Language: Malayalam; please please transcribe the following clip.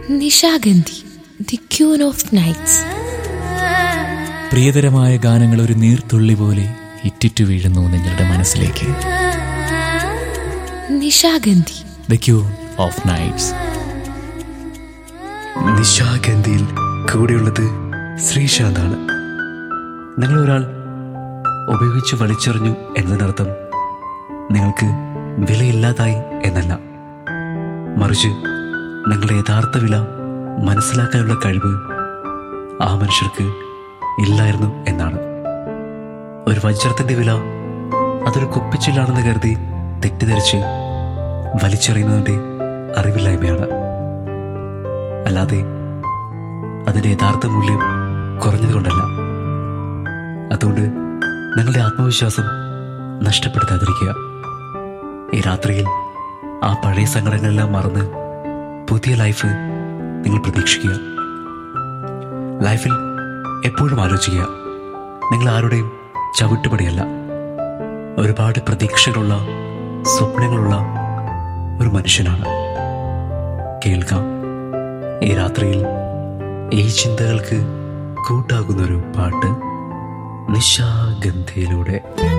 Nishagandhi the queen of nights പ്രിയതരമായ ഗാനങ്ങൾ ഒരു നീർത്തുള്ളി പോലെ ഇറ്റിറ്റു വീഴുന്നു നിങ്ങളുടെ മനസ്സിലേക്ക് Nishagandhi the queen of nights നിശാഗന്ധിയിൽ കൂടെയുള്ളത് ശ്രീശാന്താണ് നിങ്ങൾ ഒരാൾ ഉപയോഗിച്ച് വലിച്ചെറിഞ്ഞു എന്നതിനർത്ഥം നിങ്ങൾക്ക് വിലയില്ലാതായി എന്നല്ല മറിച്ച് നിങ്ങളുടെ യഥാർത്ഥ വില മനസ്സിലാക്കാനുള്ള കഴിവ് ആ മനുഷ്യർക്ക് ഇല്ലായിരുന്നു എന്നാണ് ഒരു വജ്രത്തിന്റെ വില അതൊരു കുപ്പിച്ചില്ലാണെന്ന് കരുതി തെറ്റിദ്ധരിച്ച് വലിച്ചെറിയുന്നതിന്റെ അറിവില്ലായ്മയാണ് അല്ലാതെ അതിന്റെ യഥാർത്ഥ മൂല്യം കുറഞ്ഞതുകൊണ്ടല്ല അതുകൊണ്ട് നിങ്ങളുടെ ആത്മവിശ്വാസം നഷ്ടപ്പെടുത്താതിരിക്കുക ഈ രാത്രിയിൽ ആ പഴയ സങ്കടങ്ങളെല്ലാം മറന്ന് പുതിയ ലൈഫ് നിങ്ങൾ പ്രതീക്ഷിക്കുക ലൈഫിൽ എപ്പോഴും ആലോചിക്കുക നിങ്ങൾ ആരുടെയും ചവിട്ടുപടിയല്ല ഒരുപാട് പ്രതീക്ഷകളുള്ള സ്വപ്നങ്ങളുള്ള ഒരു മനുഷ്യനാണ് കേൾക്കാം ഈ രാത്രിയിൽ ഈ ചിന്തകൾക്ക് കൂട്ടാകുന്നൊരു പാട്ട് നിശാഗന്ധിയിലൂടെ